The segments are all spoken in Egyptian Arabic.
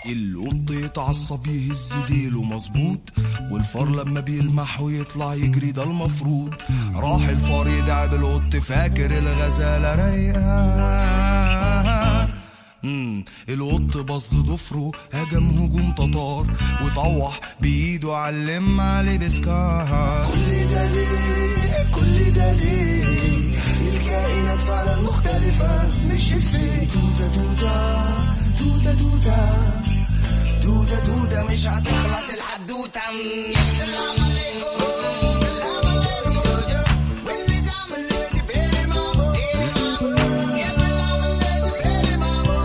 القط يتعصب يهز ديله مظبوط والفار لما بيلمح ويطلع يجري ده المفروض راح الفار يدعي بالقط فاكر الغزالة رايقة مم، القط بص ضفره هجم هجوم تتار وطوح بايده علم عليه بسكار كل ده ليه كل ده ليه الكائنات فعلا مختلفة مش إفيه توتة توتة توتة توتة توتة توتة مش هتخلص الحدوتة السلام عليكم السلام عليكم واللي تعمل ليدي بيلي مامو يلا تعمل ليدي بيلي مامو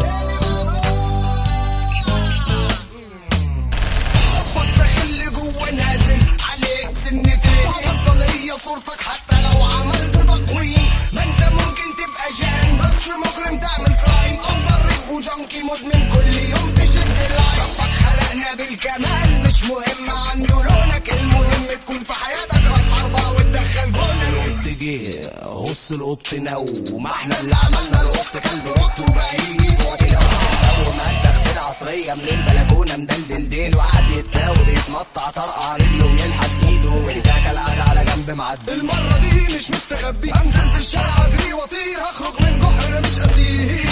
ربك تخلي جوه نازل عليك سنتين هتفضل هي صورتك حتى لو عملت تقويم ما انت ممكن تبقى جان بس مجرم تعمل كرايم او ضرب وجنكي مدمن كل يوم تشد اللاين ربك خلقنا بالكمال مش مهم عنده لونك المهم تكون في حياتك راس حربة وتدخل جولك القط جه هص القط نو ما احنا اللي عملنا القط كلب قط وبقى يجي صوت اول ما التخفيل عصرية من البلكونة مدلدل ديل وقعد يتناول يتمطع طرقع رجله ويلحس ايده وانت كالعادة على جنب معدي المرة دي مش مستخبي هنزل في الشارع اجري واطير هخرج من جحر مش اسير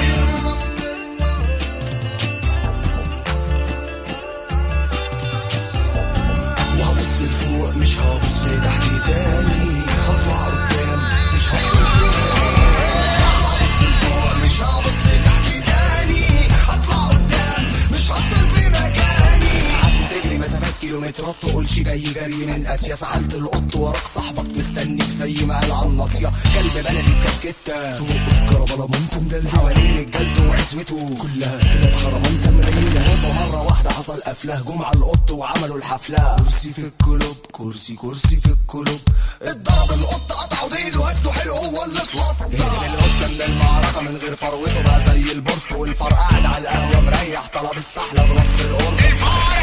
وهبص لفوق مش هبص تحت تاني هطلع قدام مش هفضل فوق هبص لفوق مش هبص تحت تاني هطلع قدام مش هفضل في مكاني قعدت تجري مسافات كيلومترات تقولش جاي جري من اسيا سحلت القط وراك صاحبك مستنيك زي ما قال على الناصية كلب بلدي بكاسكتة فوق اوسكار بلامونت مدلدل حوالين رجالته وعزوته كلها كده بخرمانت مليلة ومرة واحدة حصل قفله جم على القط وعملوا الحفلة كرسي في الكلوب كرسي كرسي في الكلوب اتضرب القط قطعوا ديله هدوا حلو هو اللي اتلط هرب القط من المعركة من غير فروته بقى زي البورس والفار قاعد على القهوة مريح طلب السحلة بنص القرن الفار